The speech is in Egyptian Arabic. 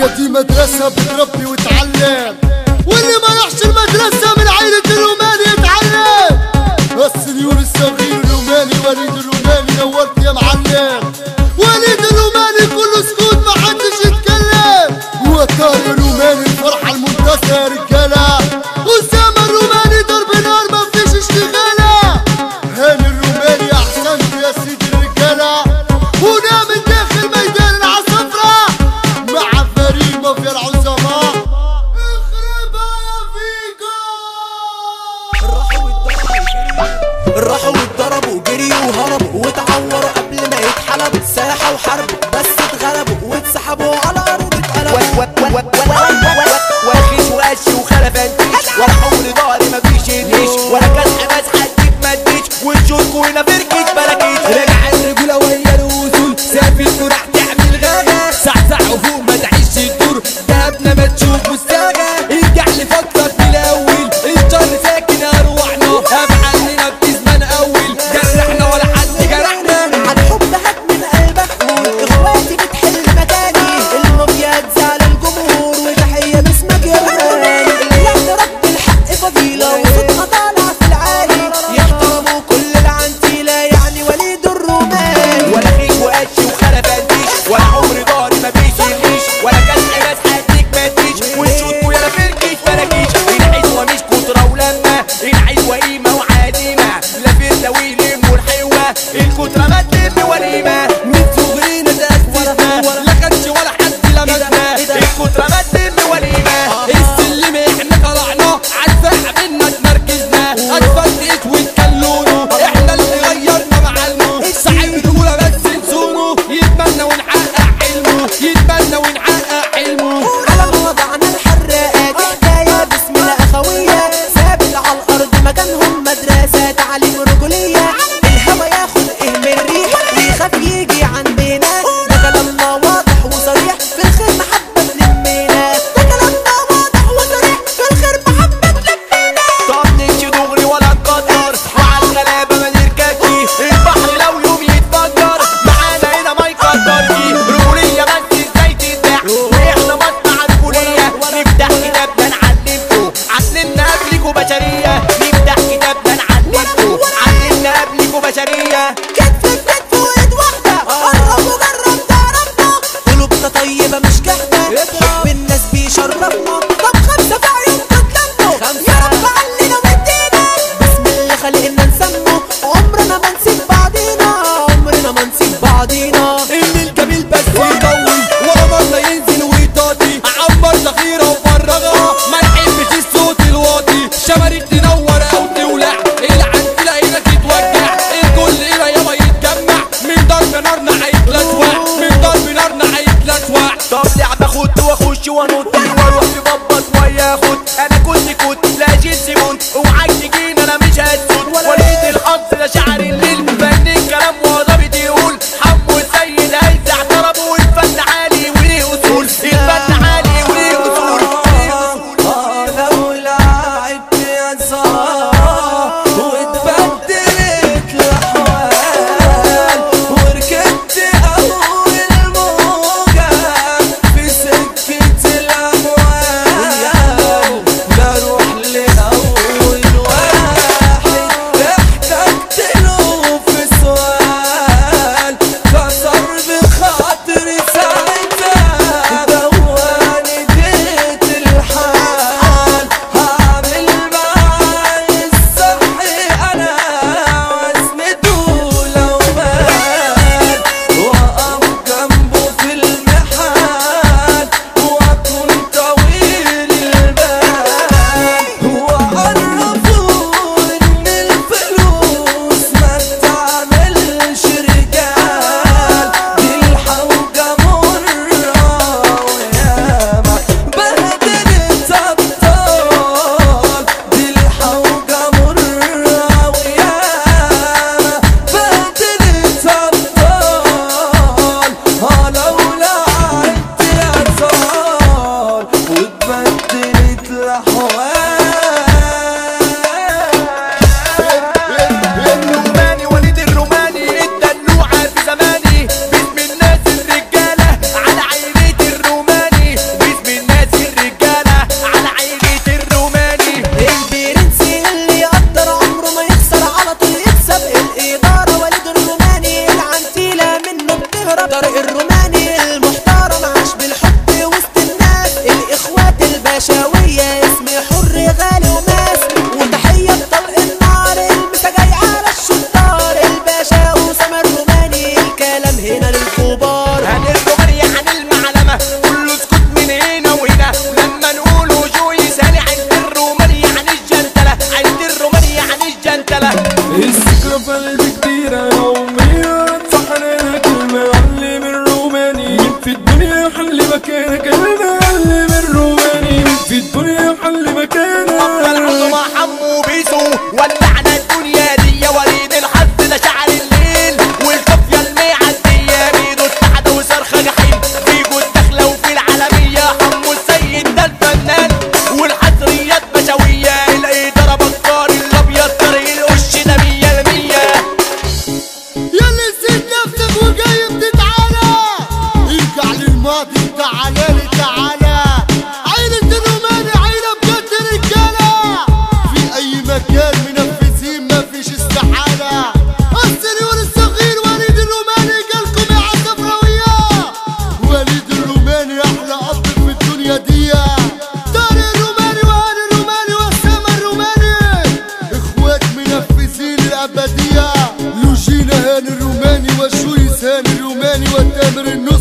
هي دي مدرسة بتربي وتعلم واللي ما راحش المدرسة من عيلة الروماني يتعلم السنيور الصغير الروماني وليد الروماني نورت يا معلم وليد الروماني كله سكوت ما حدش يتكلم وطار الروماني الفرحة المنتصرة يا رجالة أسامة الروماني ضرب نار ما فيش اشتغالة هاني الروماني أحسنت يا سيدي الرجالة هنا من داخل ميدان العصفرة مع فريق مافيا العظماء اخربها يا فيكو راحوا واتضربوا جريوا وهربوا واتعوروا قبل ما يتحلبوا ساحة وحرب بس اتغلبوا واتسحبوا على ارض اتقلبوا واخش وقش وخلفانتيش ولا حول ضهري مفيش الريش ولا كسح مسحة تجيب مديش وتشوفكوا هنا فركش بلاكيش رجع الرجولة ويا الوصول سافر وراح تعمل غابة سعسع وفوق ما تعيش الدور دهبنا ما تشوف مستاغة ارجع لفكرك من الاول الشر ساكن اروحنا افعالنا بتزمن اول جرحنا ولا حد جرحنا عن حب هات من قلبك قول اخواتي بتحل مكاني المافيا تزعل الجمهور وتحية باسمك يا روماني اللي رب الحق فضيلة وصوتها طالع في العالي يحترموا كل العنتيلة يعني وليد الروماني ولا خيش وقش وخلفانتيش ولا عمر ضهري ما بيشيلنيش ولا كسح ناس حدك ما تجيش ونشوفكوا يلا فركش فراكيش العزوة مش كترة ولما العزوة قيمة وعديمة لا فرده ويلم والحيوة الكترة ما تلم وليمة من صغرنا تأسسنا لا خدش ولا حد لمسنا الكترة ما تلم وليمة السلم احنا طلعنا عالفرح منا تمركزنا اتفتت واتكلونوا احنا اللي غيرنا معالمه صاحب رجولة بس نسونه يتمنى ونحقق حلمه يتمنى ونحقق حلمه على ما وضعنا الحراقات حكاية باسم الأخوية ثابت على الأرض مكانهم مدرسة تعليم رجولية الهوى ياخد إيه من ريح ويخاف يجي عن تامر النور